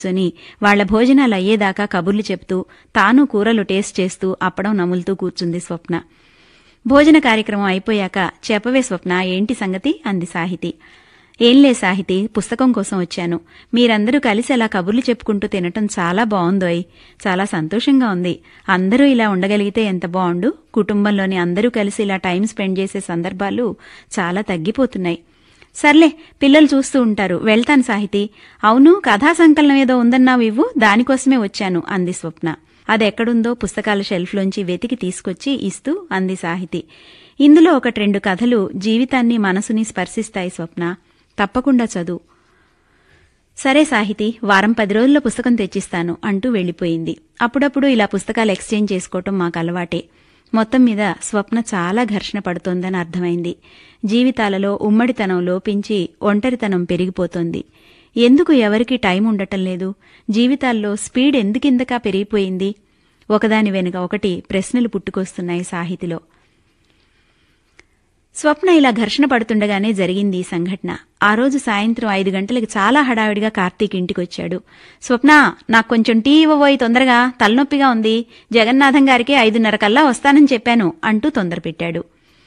కూర్చొని వాళ్ల భోజనాలు అయ్యేదాకా కబుర్లు చెప్తూ తాను కూరలు టేస్ట్ చేస్తూ అప్పడం నములుతూ కూర్చుంది స్వప్న భోజన కార్యక్రమం అయిపోయాక చెప్పవే స్వప్న ఏంటి సంగతి అంది సాహితి ఏంలే సాహితి పుస్తకం కోసం వచ్చాను మీరందరూ కలిసి అలా కబుర్లు చెప్పుకుంటూ తినటం చాలా బావుందోయ్ చాలా సంతోషంగా ఉంది అందరూ ఇలా ఉండగలిగితే ఎంత బావుండు కుటుంబంలోని అందరూ కలిసి ఇలా టైం స్పెండ్ చేసే సందర్భాలు చాలా తగ్గిపోతున్నాయి సర్లే పిల్లలు చూస్తూ ఉంటారు వెళ్తాను సాహితి అవును కథా సంకలనం ఏదో ఉందన్నావు ఇవ్వు దానికోసమే వచ్చాను అంది స్వప్న అదెక్కడుందో పుస్తకాల షెల్ఫ్లోంచి వెతికి తీసుకొచ్చి ఇస్తూ అంది సాహితి ఇందులో ఒకటి రెండు కథలు జీవితాన్ని మనసుని స్పర్శిస్తాయి స్వప్న తప్పకుండా చదువు సరే సాహితి వారం పది రోజుల్లో పుస్తకం తెచ్చిస్తాను అంటూ వెళ్లిపోయింది అప్పుడప్పుడు ఇలా పుస్తకాలు ఎక్స్చేంజ్ చేసుకోవటం మాకు అలవాటే మొత్తం మీద స్వప్న చాలా ఘర్షణ పడుతోందని అర్థమైంది జీవితాలలో ఉమ్మడితనం లోపించి ఒంటరితనం పెరిగిపోతోంది ఎందుకు ఎవరికీ టైం ఉండటం లేదు జీవితాల్లో స్పీడ్ ఎందుకిందకా పెరిగిపోయింది ఒకదాని వెనుక ఒకటి ప్రశ్నలు పుట్టుకొస్తున్నాయి సాహితిలో స్వప్న ఇలా ఘర్షణ పడుతుండగానే జరిగింది ఈ సంఘటన ఆ రోజు సాయంత్రం ఐదు గంటలకి చాలా హడావిడిగా కార్తీక్ ఇంటికొచ్చాడు స్వప్న నాకు కొంచెం టీ ఇవ్వబోయి తొందరగా తలనొప్పిగా ఉంది జగన్నాథం గారికి ఐదున్నర కల్లా వస్తానని చెప్పాను అంటూ తొందర పెట్టాడు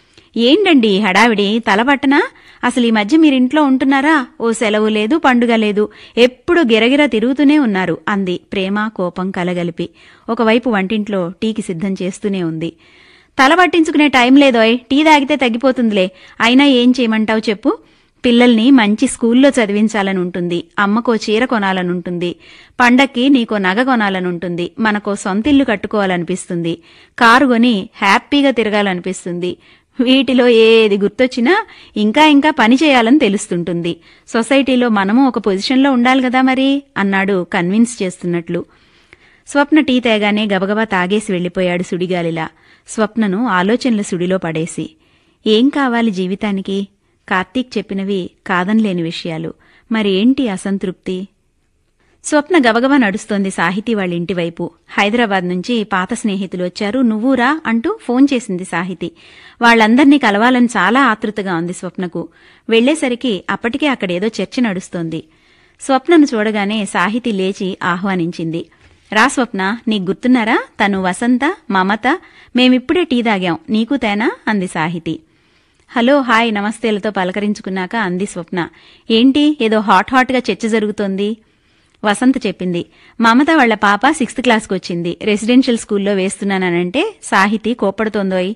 ఏంటండి ఈ హడావిడి తలపట్టనా అసలు ఈ మధ్య మీరింట్లో ఉంటున్నారా ఓ సెలవు లేదు పండుగ లేదు ఎప్పుడు గిరగిర తిరుగుతూనే ఉన్నారు అంది ప్రేమ కోపం కలగలిపి ఒకవైపు వంటింట్లో టీకి సిద్ధం చేస్తూనే ఉంది తల పట్టించుకునే టైం లేదోయ్ టీ తాగితే తగ్గిపోతుందిలే అయినా ఏం చేయమంటావు చెప్పు పిల్లల్ని మంచి స్కూల్లో చదివించాలని ఉంటుంది అమ్మకో చీర కొనాలనుంటుంది పండక్కి నీకో నగ కొనాలనుంటుంది మనకో సొంతిల్లు కట్టుకోవాలనిపిస్తుంది కారు కొని హ్యాపీగా తిరగాలనిపిస్తుంది వీటిలో ఏది గుర్తొచ్చినా ఇంకా ఇంకా పని చేయాలని తెలుస్తుంటుంది సొసైటీలో మనము ఒక పొజిషన్లో ఉండాలి కదా మరి అన్నాడు కన్విన్స్ చేస్తున్నట్లు స్వప్న టీ తేగానే గబగబా తాగేసి వెళ్లిపోయాడు సుడిగాలిలా స్వప్నను ఆలోచనల సుడిలో పడేసి ఏం కావాలి జీవితానికి కార్తీక్ చెప్పినవి కాదనలేని విషయాలు మరి ఏంటి అసంతృప్తి స్వప్న గబగబా నడుస్తోంది సాహితీ వాళ్ళ ఇంటివైపు హైదరాబాద్ నుంచి పాత స్నేహితులు వచ్చారు నువ్వురా అంటూ ఫోన్ చేసింది సాహితి వాళ్లందర్నీ కలవాలని చాలా ఆతృతగా ఉంది స్వప్నకు వెళ్లేసరికి అప్పటికే అక్కడేదో చర్చ నడుస్తోంది స్వప్నను చూడగానే సాహితి లేచి ఆహ్వానించింది రా స్వప్న నీకు గుర్తున్నారా తను వసంత మమత మేమిప్పుడే టీ తాగాం నీకు తేనా అంది సాహితి హలో హాయ్ నమస్తేలతో పలకరించుకున్నాక అంది స్వప్న ఏంటి ఏదో హాట్ హాట్గా చర్చ జరుగుతోంది వసంత చెప్పింది మమత వాళ్ల పాప సిక్స్త్ క్లాస్కి వచ్చింది రెసిడెన్షియల్ స్కూల్లో వేస్తున్నానంటే సాహితి కోప్పడుతోందోయ్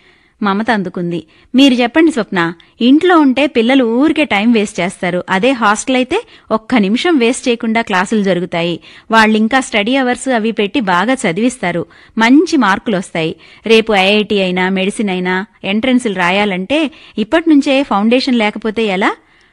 మమత అందుకుంది మీరు చెప్పండి స్వప్న ఇంట్లో ఉంటే పిల్లలు ఊరికే టైం వేస్ట్ చేస్తారు అదే హాస్టల్ అయితే ఒక్క నిమిషం వేస్ట్ చేయకుండా క్లాసులు జరుగుతాయి వాళ్ళింకా స్టడీ అవర్స్ అవి పెట్టి బాగా చదివిస్తారు మంచి మార్కులు వస్తాయి రేపు ఐఐటి అయినా మెడిసిన్ అయినా ఎంట్రన్స్లు రాయాలంటే ఇప్పటి నుంచే ఫౌండేషన్ లేకపోతే ఎలా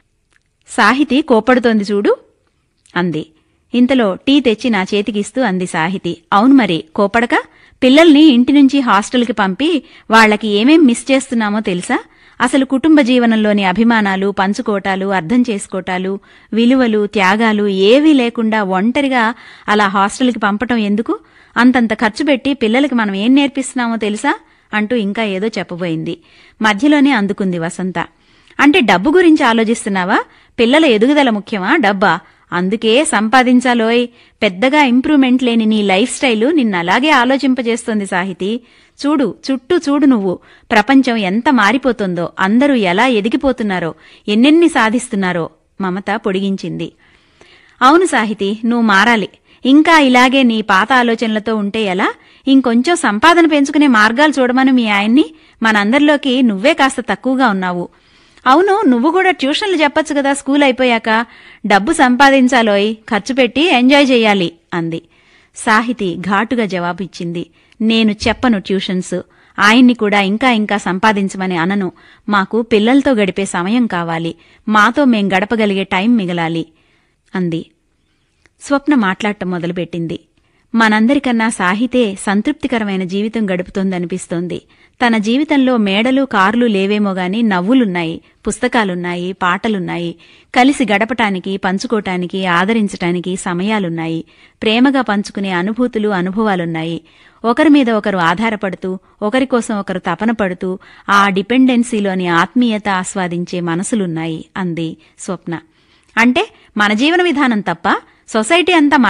సాహితి కోప్పడుతోంది చూడు అంది ఇంతలో టీ తెచ్చి నా చేతికిస్తూ అంది సాహితి అవును మరి కోపడక పిల్లల్ని ఇంటి నుంచి హాస్టల్కి పంపి వాళ్లకి ఏమేం మిస్ చేస్తున్నామో తెలుసా అసలు కుటుంబ జీవనంలోని అభిమానాలు పంచుకోటాలు అర్థం చేసుకోటాలు విలువలు త్యాగాలు ఏవీ లేకుండా ఒంటరిగా అలా హాస్టల్కి పంపటం ఎందుకు అంతంత ఖర్చు పెట్టి పిల్లలకి మనం ఏం నేర్పిస్తున్నామో తెలుసా అంటూ ఇంకా ఏదో చెప్పబోయింది మధ్యలోనే అందుకుంది వసంత అంటే డబ్బు గురించి ఆలోచిస్తున్నావా పిల్లల ఎదుగుదల ముఖ్యమా డబ్బా అందుకే సంపాదించాలోయ్ పెద్దగా ఇంప్రూవ్మెంట్ లేని నీ లైఫ్ స్టైలు నిన్నలాగే ఆలోచింపజేస్తోంది సాహితి చూడు చుట్టూ చూడు నువ్వు ప్రపంచం ఎంత మారిపోతుందో అందరూ ఎలా ఎదిగిపోతున్నారో ఎన్నెన్ని సాధిస్తున్నారో మమత పొడిగించింది అవును సాహితి నువ్వు మారాలి ఇంకా ఇలాగే నీ పాత ఆలోచనలతో ఉంటే ఎలా ఇంకొంచెం సంపాదన పెంచుకునే మార్గాలు చూడమని మీ ఆయన్ని మనందరిలోకి నువ్వే కాస్త తక్కువగా ఉన్నావు అవును నువ్వు కూడా ట్యూషన్లు చెప్పొచ్చు కదా స్కూల్ అయిపోయాక డబ్బు సంపాదించాలోయ్ ఖర్చు పెట్టి ఎంజాయ్ చెయ్యాలి అంది సాహితి ఘాటుగా జవాబిచ్చింది నేను చెప్పను ట్యూషన్స్ ఆయన్ని కూడా ఇంకా ఇంకా సంపాదించమని అనను మాకు పిల్లలతో గడిపే సమయం కావాలి మాతో మేం గడపగలిగే టైం మిగలాలి అంది స్వప్న మాట్లాడటం మొదలుపెట్టింది మనందరికన్నా సాహితే సంతృప్తికరమైన జీవితం గడుపుతోందనిపిస్తోంది తన జీవితంలో మేడలు కార్లు లేవేమో గాని నవ్వులున్నాయి పుస్తకాలున్నాయి పాటలున్నాయి కలిసి గడపటానికి పంచుకోటానికి ఆదరించటానికి సమయాలున్నాయి ప్రేమగా పంచుకునే అనుభూతులు అనుభవాలున్నాయి ఒకరి మీద ఒకరు ఆధారపడుతూ ఒకరి కోసం ఒకరు తపన పడుతూ ఆ డిపెండెన్సీలోని ఆత్మీయత ఆస్వాదించే మనసులున్నాయి అంది స్వప్న అంటే మన జీవన విధానం తప్ప సొసైటీ అంతా